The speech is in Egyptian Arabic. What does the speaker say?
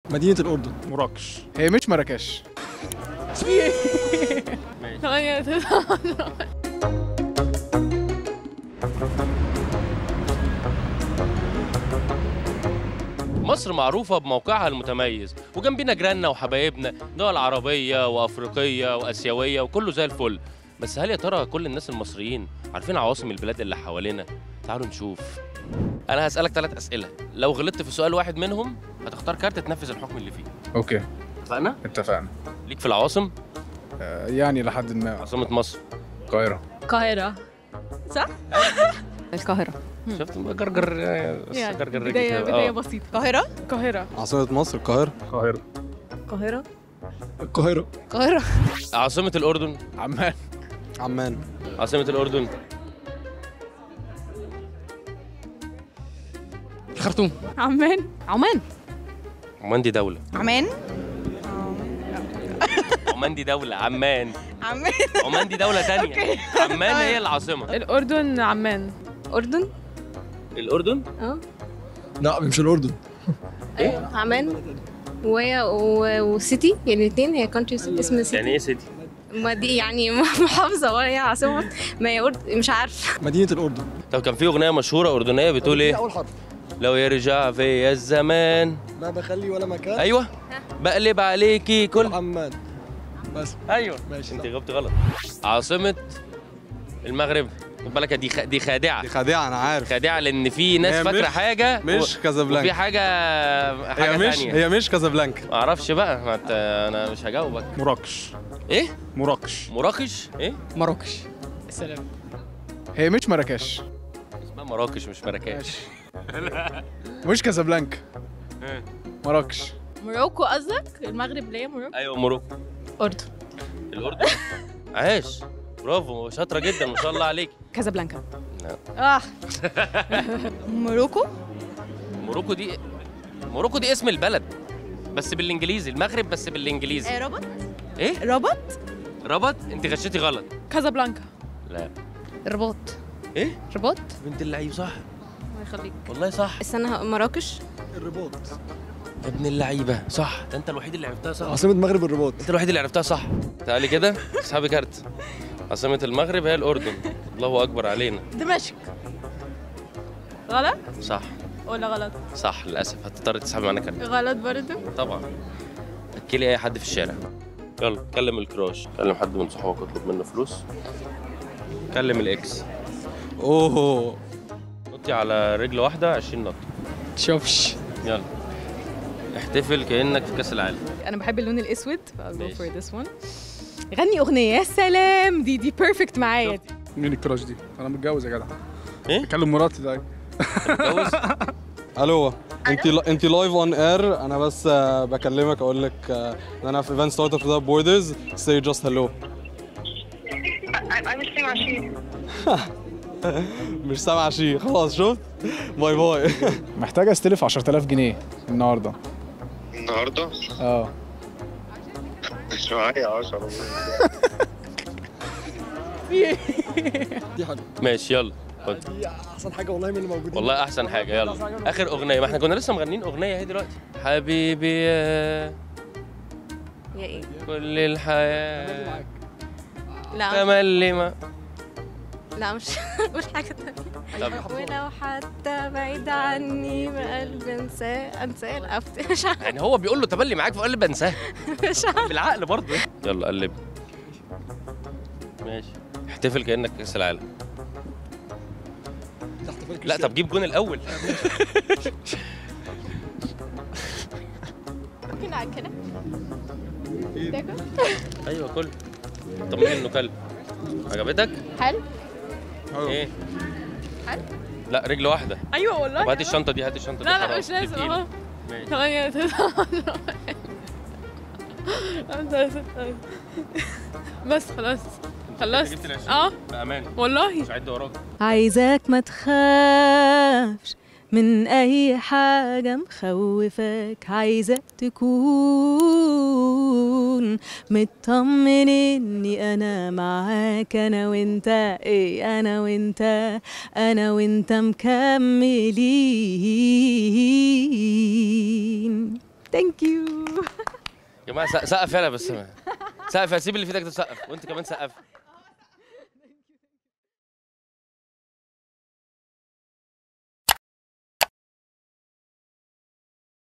مدينة الأردن مراكش هي مش مراكش ثمانية تسعة مصر معروفة بموقعها المتميز وجنبنا جيراننا وحبايبنا دول عربية وأفريقية وآسيوية وكله زي الفل بس هل يا ترى كل الناس المصريين عارفين عواصم البلاد اللي حوالينا؟ تعالوا نشوف أنا هسألك ثلاث أسئلة لو غلطت في سؤال واحد منهم هتختار كارت تنفذ الحكم اللي فيه اوكي اتفقنا؟ اتفقنا ليك في العواصم آه، يعني لحد ما عاصمة مصر القاهرة القاهرة صح؟ القاهرة شفت جرجر بس يعني جرجر رجلي بداية كده. بداية آه. بسيطة القاهرة القاهرة عاصمة مصر القاهرة القاهرة القاهرة القاهرة القاهرة عاصمة الأردن عمان عمان عاصمة الأردن الخرطوم عمان عمان عمان دي دولة عمان عمان دي دولة عمان عمان عمان دي دولة تانية عمان هي العاصمة الأردن عمان أردن الأردن لا مش الأردن عمان وهي و- وسيتي يعني الاثنين هي كونتري اسم سيتي يعني إيه سيتي؟ ما دي يعني محافظة ولا هي عاصمة ما هي أرد... مش عارفة مدينة الأردن طب كان في أغنية مشهورة أردنية بتقول إيه؟ أول حرف لو يرجع في الزمان ما بخلي ولا مكان أيوه بقلب عليكي كل عمان بس أيوه ماشي أنت صح. جاوبت غلط عاصمة المغرب خد بالك دي خ... دي خادعة دي خادعه انا عارف خادعة لأن في ناس هي فاكرة مش- حاجة مش و... وفي كازابلانكا حاجة حاجة هي مش تانية هي مش كازابلانكا ما اعرفش بقى ما ت... انا مش هجاوبك مراكش ايه مراكش مراكش ايه مراكش السلام هي مش مراكش اسمها مراكش مش مراكش مش كازابلانكا إيه. مراكش موروكو قصدك؟ المغرب اللي هي موروكو؟ ايوه موروكو أردن الاردن عاش برافو شاطره جدا ما شاء الله عليك كازابلانكا لا. اه موروكو موروكو دي موروكو دي اسم البلد بس بالانجليزي المغرب بس بالانجليزي ربط ايه ربط ربط انت غشيتي غلط كازابلانكا لا رباط ايه رباط بنت اللعيب صح الله يخليك والله صح استنى مراكش الرباط يا ابن اللعيبه صح ده انت الوحيد اللي عرفتها صح عاصمة المغرب الرباط انت الوحيد اللي عرفتها صح تعالي كده اسحبي كارت عاصمة المغرب هي الأردن الله أكبر علينا دمشق غلط صح ولا غلط؟ صح للأسف هتضطر تسحبي معانا كارت غلط برضه طبعا اكلي أي حد في الشارع يلا كلم الكراش كلم حد من صحابك اطلب منه فلوس كلم الإكس اوه نطي على رجل واحدة 20 نط شوفش يلا احتفل كأنك في كأس العالم انا بحب اللون الاسود فاi'll go ماشي. for this one غني اغنيه يا سلام دي دي بيرفكت معايا دي مين الكراش دي انا متجوز يا جدع إيه؟ كلم مراتي ده متجوز الو انت انت لايف اون اير انا بس آه، بكلمك اقول لك آه، ان انا في ايفنت ستارت اب ذات بوردرز سي جاست هلو مش سامع شيء خلاص شفت باي باي محتاج استلف 10000 جنيه النهارده النهارده اه مش معايا 10 دي حاجة ماشي يلا خد دي أحسن حاجة والله من اللي موجودين والله أحسن حاجة يلا آخر أغنية ما احنا كنا لسه مغنيين أغنية اهي دلوقتي حبيبي يا يا ايه كل الحياة لا تملي ما لا مش مش حاجة تانية طب ولو حتى بعيد عني بقلب انساه انساه الأفت مش عارفة يعني هو بيقول له تبلي معاك فقال لي بنساه مش عارفة بالعقل برضه يلا قلب ماشي احتفل كانك كاس العالم لا طب جيب جون الاول ممكن اكلك تاكل ايوه كل طمني انه كلب عجبتك حلو ايه حلو. لا رجل واحده ايوه والله طب هات الشنطه دي هات الشنطه دي لا لا حرام، مش دي لازم تقيلة. اهو ماشي. ثمانية تسعة خمسة ستة بس خلاص خلصت جبت العشرين. اه بامان والله مش عد وراك عايزاك ما تخافش من أي حاجة مخوفاك عايزاك تكون مطمن إني أنا معاك أنا وأنت إيه أنا وأنت أنا وأنت مكملين ثانك يو يا جماعه سقف يلا بس سقف سيب اللي في ايدك ده سقف وانت كمان سقف